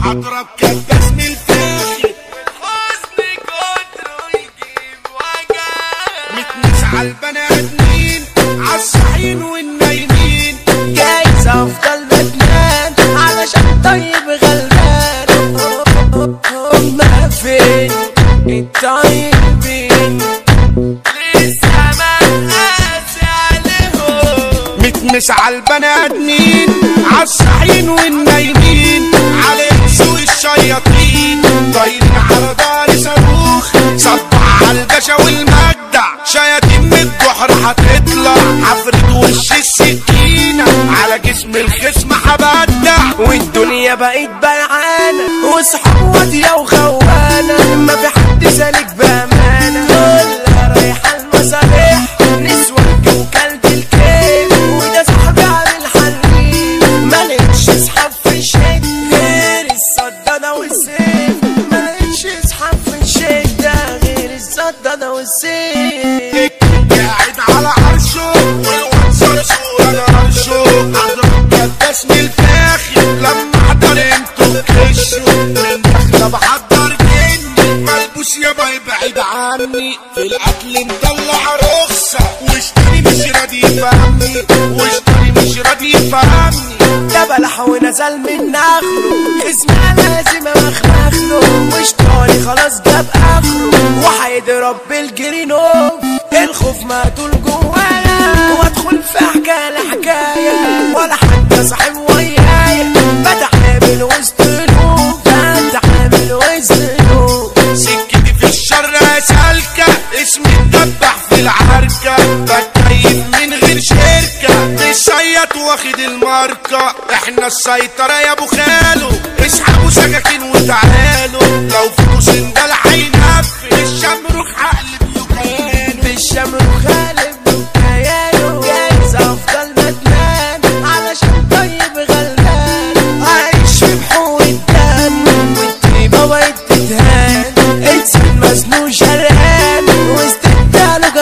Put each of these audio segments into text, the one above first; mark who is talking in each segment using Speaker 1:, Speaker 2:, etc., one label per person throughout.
Speaker 1: اضرب كباس من الفاخر
Speaker 2: حزن كتره يجيب وجع
Speaker 1: متنس على البني ادمين عالصحين والنايمين
Speaker 3: جايز افضل ندمان علشان طيب غلبان هما فين الطيبين
Speaker 2: لسه ما قاسي عليهم
Speaker 1: متنس على البني ادمين عالصحين والنايمين على سوق الشياطين طايرين على دار صاروخ صبح على الباشا والمجدع شياطين من الجحر هتطلع عفريت وش السكينة على جسم الخصم هبدع
Speaker 3: والدنيا بقت بلعانة وصحاب واطية وخوانة ما في حد سالك بأمانة كلها رايحة المصالح نسوان وكلب الكيل وده صاحبي عامل حنين ما لقيتش اصحاب في الشد غير الصدادة والسيف ما لقيتش اصحاب في الشدة غير الصدادة والسيف
Speaker 1: قاعد على عرشه والواد صرصور على عرشه اضرب كباس من الفاخر لما احضر انتوا تكشوا من داخله بحضر جني ملبوس يابا يبعد عني في الاكل مطلع رخصه واشتري مش راضي يفهمني واشتري مش راضي يفهمني
Speaker 3: ده بلح ونزل من نخله اسمها لازم امخمخله مش طالي خلاص جاب اخره وهيضرب بالجرينوف الخوف مقتول جوايا وادخل في حكايه لحكايه ولا حتى صاحب ويايا بتعامل وسط الهوف بتعامل وسط الهوف
Speaker 1: سكتي في الشر سالكة اسمي اتدبح في العركة بتكيف من غير شركة بيصيط واخد الماركة احنا السيطرة يا ابو خالو اسحبوا سكاكين وتعالوا لو في سندال هينفذ الشمروخ هقلب يوكيانو
Speaker 3: بالشمر وخالب وكيانه جايز افضل ندمان علشان طيب غلبان عايش في بحور الدم والطيبة بقت تتهان انسان مزنوق شرقان وسط التالوجة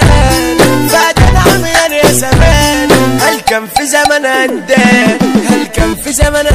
Speaker 3: غرقان فاتن عميان يا زمان هل كان في زمن هندان هل كان في زمن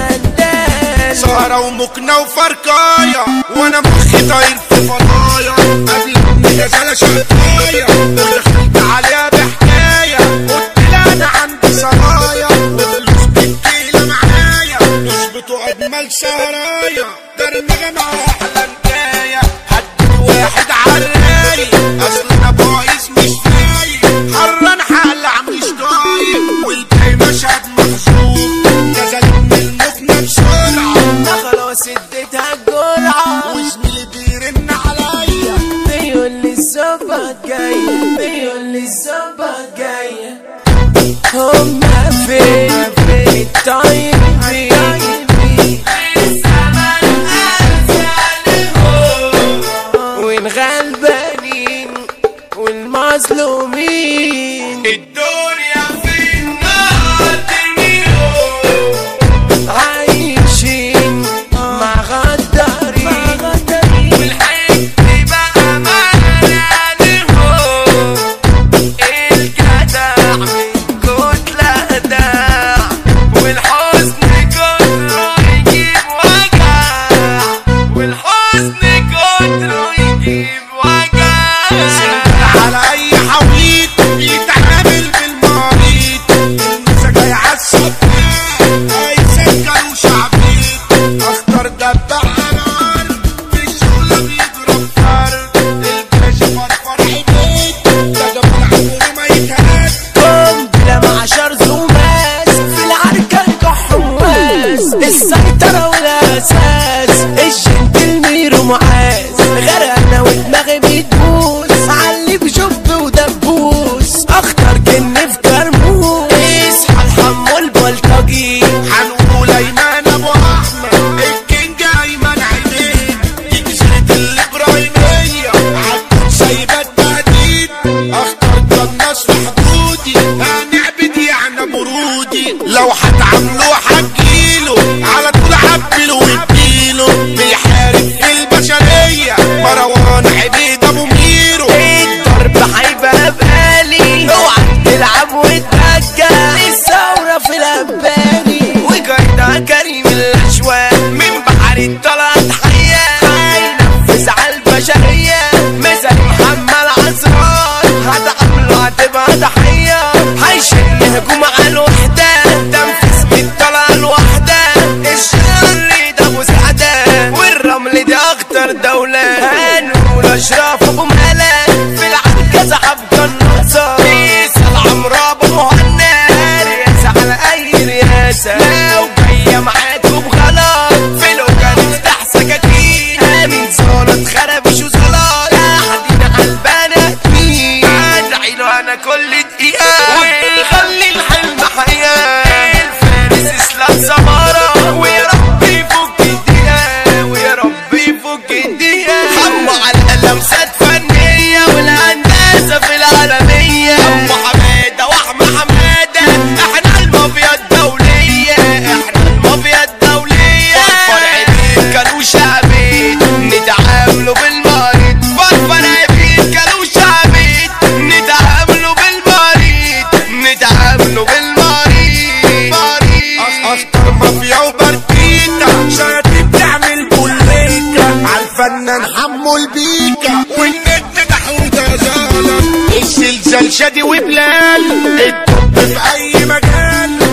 Speaker 3: هندان
Speaker 1: سهرة ومكنة وفركاية وانا مخي طاير في فضايا قبل ما غزالة شقاية ودخلت عليها بحكاية قلت لها انا عندي سرايا وفلوس بالكيلة معايا مش بتوع اجمل سهرايا درمجة مع احلى نكاية هدي واحد عالرايق اصل انا بايظ مش فايق حران حلع مش طايق والباقي مشهد محظوظ نزل من المكنة بسرعة
Speaker 3: ده خلاص اديتها الجرعة
Speaker 1: وزميلي بيرن عليا
Speaker 3: بيقول لي الظبط جاية بيقول لي الظبط جاية هما فين فين الطيبين
Speaker 2: الزمن قاسي عليهم
Speaker 3: والغلبانين والمظلومين
Speaker 2: الدنيا في النار ترميهم
Speaker 3: عايشين مع غدارين
Speaker 2: والحب بقى مال عليهم
Speaker 3: الجدع من كتلة داع
Speaker 2: والحزن كتره يجيب وجع والحزن كتره يجيب وجع
Speaker 1: على اي حويط يتعامل بالمريض النسا جاي عالصفار هيسكروا شعبيط اخطر دبع على الارض في الشغل بيضرب فرد الباشا فرفر عبيد ده جمال عمره ما يتهد
Speaker 3: قنبلة مع شر زوماس في العركة الكحواس السيطرة والأساس الجنتل معاذ غرقنا ودماغي بتبوس علي بجب ودبوس أخطر جن في كرموس اصحى الحمو البلطجي
Speaker 1: هنقول ايمن ابو احمد الكينج ايمن عينين دي جزيرة الابراهيمية هتكون سايبة التهديد اختار قناص في حدودي هنعبد يعني برودي لو هتعاملوه هتجيله على طول عبد مزيكا والنجم ده حوده زالة الزلزال شادي وبلال الطب في اي مجال